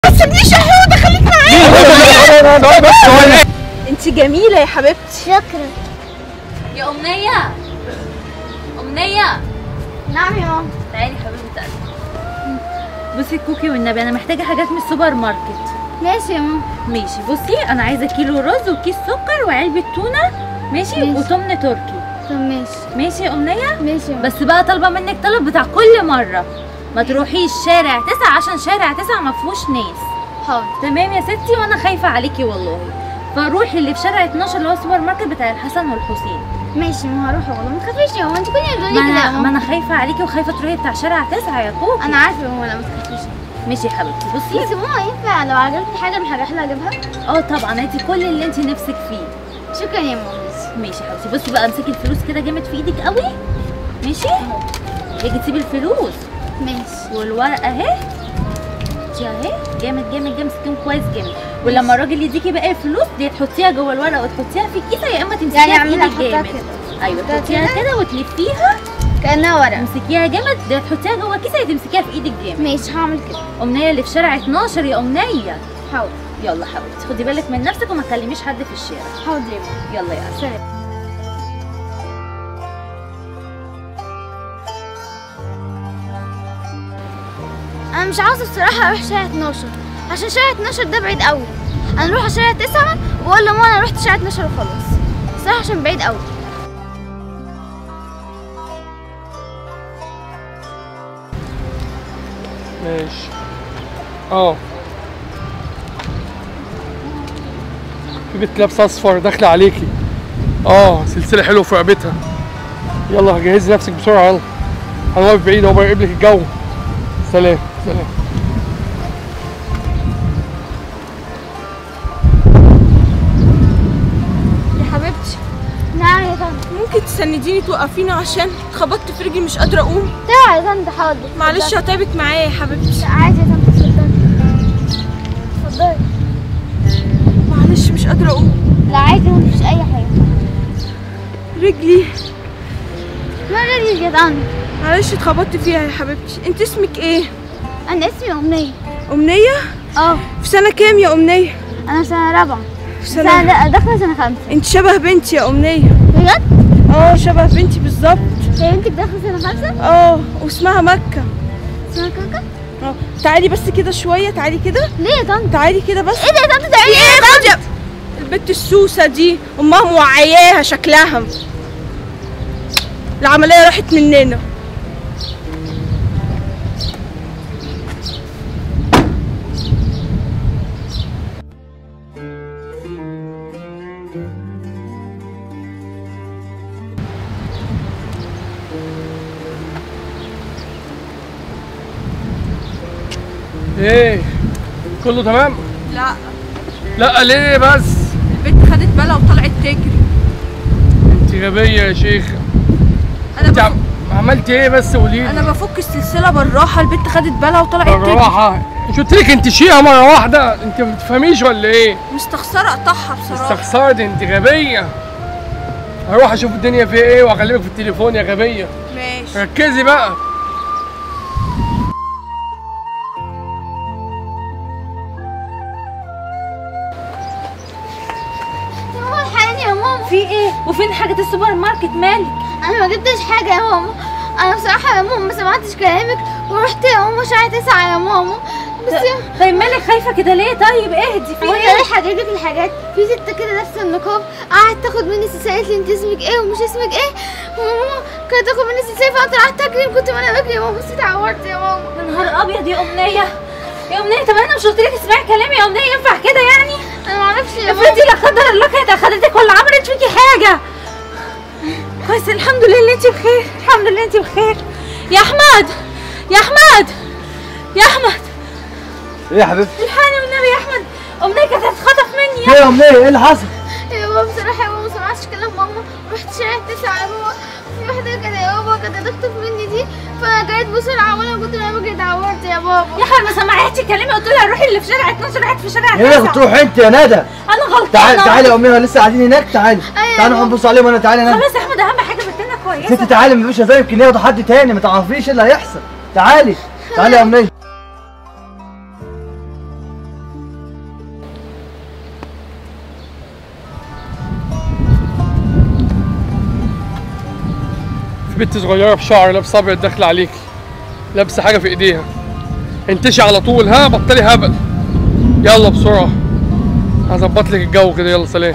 ما تسيبنيش يا هدى خليك معايا انت جميله يا حبيبتي شكرا يا أمنية أمنية نعم يا ماما تعالي حبيبتي قلبي بصي الكوكي والنبي أنا محتاجة حاجات من السوبر ماركت ماشي يا ماما ماشي بصي أنا عايزة كيلو رز وكيس سكر وعلبة تونة ماشي ماشي. وتمن تركي طب ماشي ماشي يا أمنية ماشي يا ماما بس بقى طالبة منك طلب بتاع كل مرة ما تروحيش شارع تسعة عشان شارع تسعة ما فيهوش ناس حاضر تمام يا ستي وانا خايفة عليكي والله فروحي اللي في شارع 12 اللي هو السوبر ماركت بتاع الحسن والحسين ماشي ما هروح والله ما تخافيش يا ماما انت كل يوم ما بتقولي كده يا انا, ما ماما أنا خايفة عليكي وخايفة تروحي بتاع شارع تسعة يا كوكي انا عارفه يا ماما لا ما تخافيش ماشي يا حبيبتي بصي بس ماما ينفع لو عجبتني حاجه من حاجات اللي اجيبها اه طبعا هاتي كل اللي انت نفسك فيه شكرا يا ماما ماشي يا حبيبتي بصي بقى امسكي الفلوس كده جامد في ايدك قوي ماشي تيجي تسيبي الفلوس ماشي والورقه اهي دي اهي جامد جامد جامد مسكين كويس جامد ولما الراجل يديكي باقي الفلوس دي تحطيها جوه الورقه وتحطيها في كيسه يا اما تمسكيها يعني في اعملها ايدك احطها جامد كده ايوه أحطها تحطيها كده؟ كده وتلفيها كانها ورقه تمسكيها جامد دي تحطيها جوه كيسه يا تمسكيها في ايدك جامد ماشي هعمل كده امنيه اللي في شارع 12 يا امنيه حاضر يلا حبيبتي خدي بالك من نفسك وما تكلميش حد في الشارع حاضر يا ماما يلا يا قلبي سلام انا مش عاوزه بصراحه اروح شارع 12 عشان شارع 12 ده بعيد قوي انا اروح على شارع 9 واقول لماما انا رحت شارع 12 وخلاص بصراحه عشان بعيد قوي ماشي اه في بنت لابسه اصفر داخله عليكي اه سلسله حلوه في رقبتها يلا جهزي نفسك بسرعه يلا انا واقف بعيد اهو براقب لك الجو سلام سلام يا حبيبتي نعم يا طنط ممكن تسنديني توقفيني عشان اتخبطت في رجلي مش قادره اقوم تعالى يا طنط حاضر معلش هتعبك معايا يا حبيبتي لا، عادي يا طنط اتفضلي اتفضلي معلش مش قادره اقوم لا عادي مفيش اي حاجه رجلي ما رجلي يا طنط معلش اتخبطت فيها يا حبيبتي انت اسمك ايه انا اسمي امنيه امنيه اه في سنه كام يا امنيه انا سنه رابعه في سنه سنه لا، داخله سنه خمسه انت شبه بنتي يا امنيه بجد اه شبه بنتي بالظبط هي بنتك داخله سنه خمسه اه واسمها مكه سنه كاكا اه تعالي بس كده شويه تعالي كده ليه يا طنط تعالي كده بس ايه ده يا طنط تعملي ايه ايه خدي يا- البت السوسه دي امها موعياها شكلها العمليه راحت مننا ايه كله تمام لا لا ليه بس البنت خدت بالها وطلعت تجري انت غبيه يا شيخ انا انت بفك... عم- عملت ايه بس قولي انا لي بفك السلسله بالراحه البنت خدت بالها وطلعت تجري بالراحه مش قلت لك انت شيها مره واحده انت ما بتفهميش ولا ايه مستخسره اقطعها بصراحه استخسرت انت غبيه هروح اشوف الدنيا فيها ايه واكلمك في التليفون يا غبيه ماشي ركزي بقى يا ماما الحقيقة يا ماما في ايه وفين حاجه السوبر ماركت مالك انا ما جبتش حاجه يا ماما انا بصراحه يا ماما ما سمعتش كلامك ورحت يا ماما شارع تسعة يا ماما بس يا طيب مالك خايفه كده ليه طيب اهدي في هو ايه انا رايحه اجيب لك الحاجات في ست كده لابسه النقاب قعدت تاخد مني سلسله قالت لي انت اسمك ايه ومش اسمك ايه وماما كانت تاخد مني سلسله فانا طلعت اجري كنت وانا بجري يا ماما بس اتعورت يا ماما يا نهار ابيض يا امنيه يا امنيه طب انا مش قلت لك اسمعي كلامي يا امنيه ينفع كده يعني انا ما اعرفش يا ماما افرضي لا قدر الله كانت اخدتك ولا عملت فيكي حاجه كويس الحمد لله انت بخير الحمد لله انت بخير يا احمد يا احمد يا احمد ايه يا حبيبتي؟ الحقني والنبي يا احمد امنيه كانت هتتخطف مني ايه يا امنيه ايه اللي حصل؟ يا بابا بصراحة يا بابا ما سمعتش كلام ماما رحت شارع تسعة يا بابا في واحدة كده يا بابا كانت هتخطف مني دي فأنا جريت بسرعة وأنا كنت أنا بجري اتعورت يا بابا يا احمد ما سمعتش كلامي قلت لها روحي اللي في شارع 12 راحت في شارع هنا 9 كنت تروح انت يا ندى انا غلطانه تعالي تعالي يا امنيه لسه قاعدين هناك تعالي أيوة. تعالي نروح نبص عليهم انا تعالي يا ندى خلاص يا احمد اهم حاجه بنتنا كويسه ست تعالي مفيش هزار يمكن ياخدوا حد تاني ما تعرفيش ايه اللي هيحصل تعالي تعالي يا امنيه بنت صغيره بشعر لابسه ابيض داخله عليكي لابسه حاجه في ايديها انتشي على طول ها بطلي هبل يلا بسرعه هظبط لك الجو كده يلا سلام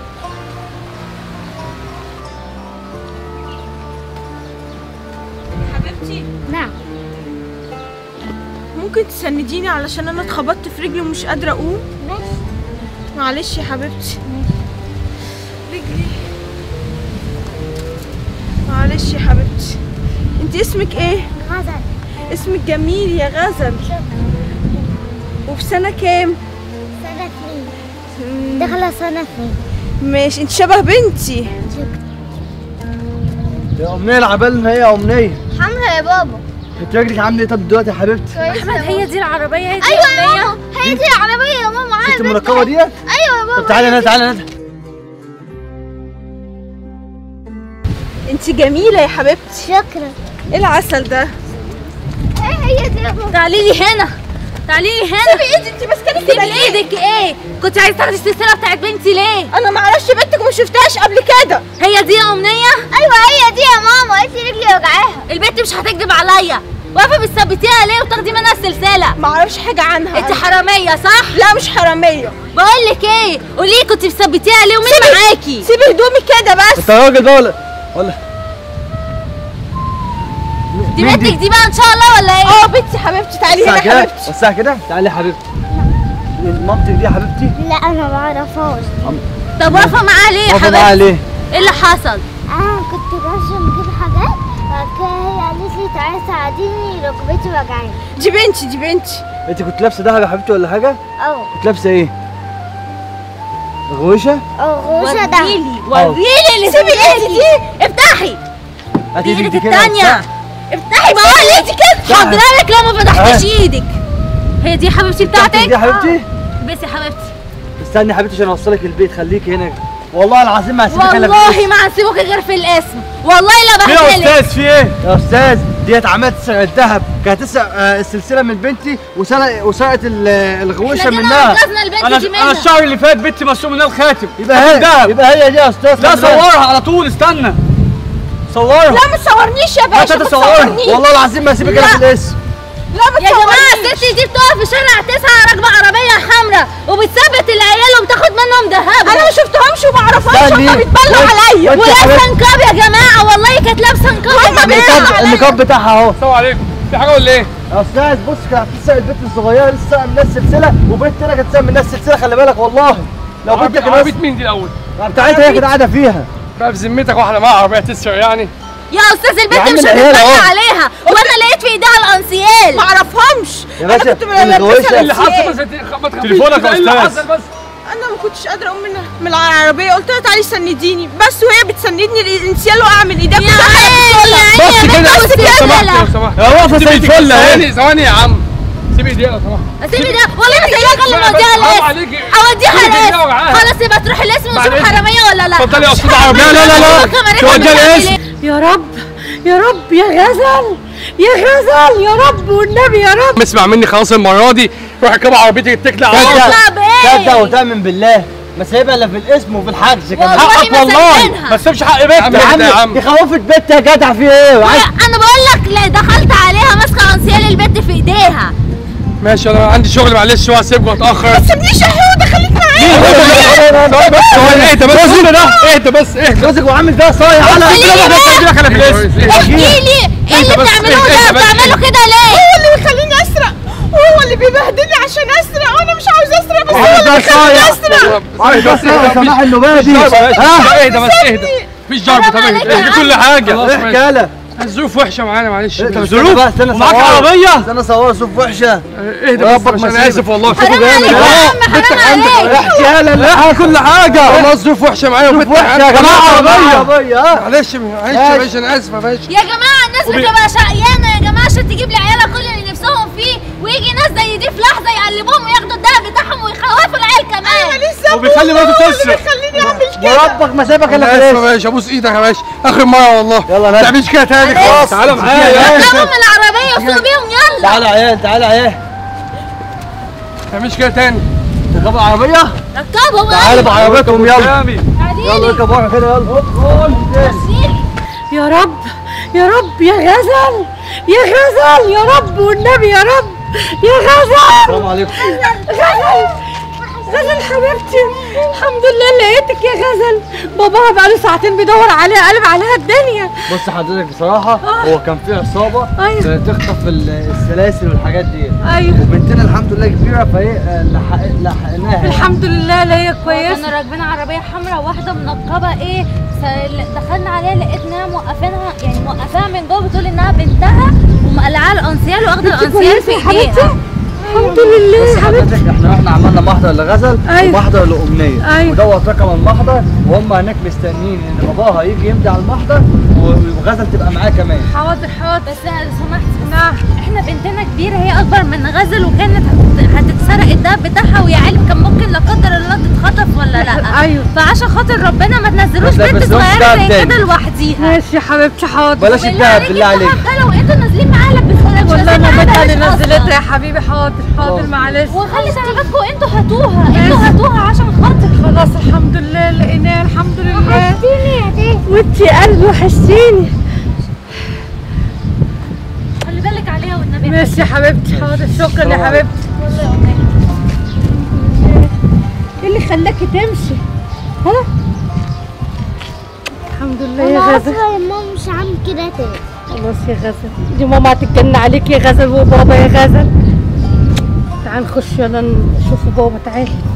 حبيبتي نعم ممكن تسنديني علشان انا اتخبطت في رجلي ومش قادره اقوم ماشي معلش يا حبيبتي رجلي معلش يا حبيبتي انت اسمك ايه غزل اسمك جميل يا غزل وفي سنه كام سنة اثنين داخلة سنة اثنين ماشي انت شبه بنتي يا امنيه العبالنا ايه يا امنيه حمرا يا بابا انت رجلك عامله ايه طب دلوقتي يا حبيبتي احمد هي دي العربيه هي دي ايوه يا الأمنية؟ ماما هي دي العربية يا ماما معايا انت البنت المركبه أهي. ديت ايوه يا بابا طب تعالى هنا تعالى هنا انت جميله يا حبيبتي شكرا ايه العسل ده ايه هي دي يا بابا تعالي لي هنا تعالي لي هنا سيبي ايدي انت ماسكاني سيبي كده ليه ايدك ايه كنت عايزه تاخدي السلسله بتاعت بنتي ليه انا ما اعرفش بنتك وما شفتهاش قبل كده هي دي يا امنيه ايوه هي دي يا ماما قالت لي رجلي وجعاها البنت مش هتكذب عليا واقفه بتثبتيها ليه وتاخدي منها السلسله ما اعرفش حاجه عنها انت حراميه صح لا مش حراميه بقول لك ايه قولي لي كنت مثبتيها ليه ومين معاكي سيبي هدومي كده بس انت راجل بقى ولا ولا دي مين بنتك دي بقى ان شاء الله ولا ايه اه بنتي حبيبتي تعالي هنا الساعه كده حبيبتي الساعه كده تعالي يا حبيبتي المنطق دي يا حبيبتي لا انا ما بعرفهاش طب واقفه معاها ليه يا واقفه معاها حبيبتي ليه ايه اللي حصل انا كنت ماشيه بجيب حاجات بعد كده هي قالت لي تعالي ساعديني ركبتي وجعاني دي بنتي دي بنتي انت كنت لابسه دهب يا حبيبتي ولا حاجه اه كنت لابسه ايه غوشه اه غوشه ده وريلي وريلي اللي سيبي في ايدي ايدي افتحي هاتي دي ايدك ايدك كده التانية افتحي بقول لك كده تعال. حضرتك لو ما فتحتيش تعال. ايدك هي دي يا حبيبتي بتاعتك دي يا بتاعتك حبيبتي بس يا حبيبتي استني يا حبيبتي عشان اوصلك البيت خليكي هنا والله العظيم ما هسيبك الا والله بالاسم. ما هنسيبك غير في الاسم والله لا في يا بهدلك استاذ في ايه يا استاذ ديت عملت تسرق الذهب كانت تسرق آه، السلسله من بنتي وسرق وسرقت ال- الغوشه احنا جينا منها انقذنا البنت دي منها الشهر اللي فات بنتي مسروق منها الخاتم يبقى هي يبقى هي دي يا استاذ لا خلي بالك. صورها على طول استنى صورها لا ما تصورنيش يا باشا ما تصورها تصورنيش والله العظيم ما هسيبك الا لا. بالاسم لا ما يا جماعه تصورنيش الست دي بتقف في شارع تسعة راكبه عربيه حمراء وبتثبت العيال وبتاخد منهم ذهب انا ما شفتهمش وما اعرفهاش استني. هم بيتبلوا وانت- عليا وانت ولابسه حبيبتي- نقاب يا جماعه والله كانت لابسه نقاب يا هما جماعه النقاب النقاب بتاعها اهو السلام عليكم في حاجه ولا ايه يا استاذ بص كانت بتسرق البنت الصغيره لسه سرق منها السلسله وبنت هنا كانت تسرق منها السلسله خلي بالك والله لو عربية بنتك عربية الناس مين دي الاول بتاعتها هي كانت قاعده فيها بقى في ذمتك واحده معاها عربيه تسرق يعني يا استاذ يا البنت عم مش العيال هتتبنى اهو. عليها وانا لقيت في ايديها الانسيال ما اعرفهمش يا انا باشا، كنت الغويشة ملبسها اللي حصل الأنسيال. بس انت ما تخافيش. تليفونك يا إيه اللي أستاذ. حصل بس انا ما كنتش قادره اقوم من من العربيه قلت لها تعالي سنديني بس وهي بتسندني الانسيال وقع من ايديها يا كنت عيني يا بس عيني كده بس لو سمحت كده لو سمحت يا واقفه زي سيبي الفل اهي ثواني ثواني يا عم سيبي ايديها لو سمحت سيبي ده والله ما سايباك الا بس موديها حرام الاسم عليكي. اوديها سيبي الاسم ايديها وجعاها. خلاص يبقى تروح الاسم بعد ونشوف إذنك. حراميه ولا لا اتفضلي يا مش أستاذ حرامية. عربية. لا، لا، لا، لا. كمان توديها إحنا الاسم. بنعمل إيه؟ يا رب يا رب يا غزل يا غزل يا رب والنبي يا رب اسمع مني خلاص المره دي روح اركبي عربيتك اتكلي على الله طب ايه تصدق وتؤمن بالله ما سايبها الا في الاسم وفي الحجز كمان والله حقك ما والله سايبينها. ما تسيبش حق يا بنتك عم يا اهدى يا عم عم دي خوفت بنت يا جدع في ايه وعايز انا بقول لك لا دخلت عليها ماسكه انسيال البنت في ايديها ماشي انا عندي شغل معلش وهسيبكم اتاخر ما تسيبنيش يا حوده خليك معايا ثواني بس ثواني اهدى بس اهدى بس اهدى جوزك وعامل فيها صايع على احكي لي ايه اللي انت بس- بتعملوه انت ده بس- بتعملوا كده ليه هو اللي بيخليني اسرق هو اللي بيبهدلني عشان اسرق وانا مش عاوز اسرق بس هو اللي بيخليني اسرق عامل فيها صايع سماح النبادي ها اهدى بس اهدى مفيش ضرب حرام طب عليك اهدى يا اهدى عم. كل حاجه خلاص احكي ماشي. يالا الظروف وحشه معانا معلش طب اهدى استنى بقى استنى ومعاك صورها. عربية؟ استنى صورها صوف وحشه بس ربك بس ما انا سيبك. اسف والله حرام جامد. عليك يا اه، عم حرام عليك احكي يالا لا كل حاجه والله الظروف وحشه معايا صوف وفتح وحشه يا جماعه عربيه عربيه ها معلش معلش يا باشا انا اسف يا باشا يا جماعه الناس بتبقى شقيانه يا جماعه عشان تجيب لعيالها كل اللي نفسهم فيه ويجي ناس زي دي في لحظه يقلبوهم وياخدوا الدهب بتاعهم ويخوفوا العيال كمان لسه وبيخلي مراته هو اللي تسرق. بيخليني اعمل كده وربك ما سابك الا انا في اسف يا الاسم باشا ابوس ايدك يا باشا اخر مره والله يلا ما نادي تعملش كده تاني خلاص تعالى معايا اركبوا من العربيه وسوقوا بيهم يلا تعالى يا عيال تعالى يا عيال ما تعملش كده تاني تركبوا العربيه ركبهم تعالى بعربيتهم يلا جامد يلا يلا اركب ورا كده يلا يا رب يا رب يا غزل يا غزل يا رب والنبي يا رب يا غزل السلام عليكم غزل غزل حبيبتي الحمد لله لقيتك يا غزل باباها بقاله ساعتين بيدور عليها قلب عليها الدنيا بص حضرتك بصراحه هو كان في عصابه أيوة. بتخطف ال- السلاسل والحاجات دي ايوه وبنتنا الحمد لله كبيره فهي آه، لحق- لحقناها الحمد لله لا هي كويسه كنا راكبين عربيه حمراء واحده منقبه ايه س- دخلنا عليها لقيتنا موقفينها يعني موقفاها من جوه بتقول انها بنتها ومقلعاها الانسيال واخده الانسيال في ايديها الحمد لله بص حضرتك احنا رحنا عملنا محضر لغزل أيوة. ومحضر لأمنية أيوة. ودوت رقم المحضر وهم هناك مستنيين ان باباها يجي يمضي على المحضر و- وغزل تبقى معاه كمان حاضر حاضر بس لو سمحت نعم احنا بنتنا كبيره هي اكبر من غزل وكانت هت- هتتسرق الدهب بتاعها ويا علم كان ممكن لا قدر الله تتخطف ولا لا أيوة. فعشان خاطر ربنا ما تنزلوش بس- بنت بس نص صغيره دهب زي تاني. كده لوحديها ماشي يا حبيبتي حاضر بلاش بالله الدهب عليك بالله عليك انتوا حتى لو انتوا نازلين معاها لبسوها مش والله نازلين معاها مامتها اللي بلاش نزلتها أصلاً. يا حبيبي حاضر حاضر معلش وخلي بالكم انتوا هاتوها انتوا هاتوها عشان خاطر خلاص الحمد لله لقيناها الحمد لله وحشتيني يا تيتا وانتي قلبي وحشتيني خلي بالك عليها والنبي ماشي يا حبيبتي حاضر شكرا يا حبيبتي ايه اللي خلاكي تمشي ها الحمد لله يا انا غزل اسفه يا ماما مش هعمل كده تاني خلاص يا غزل دي ماما هتتجن عليك يا غزل وبابا يا غزل تعال نخش يلا نشوف بابا تعالي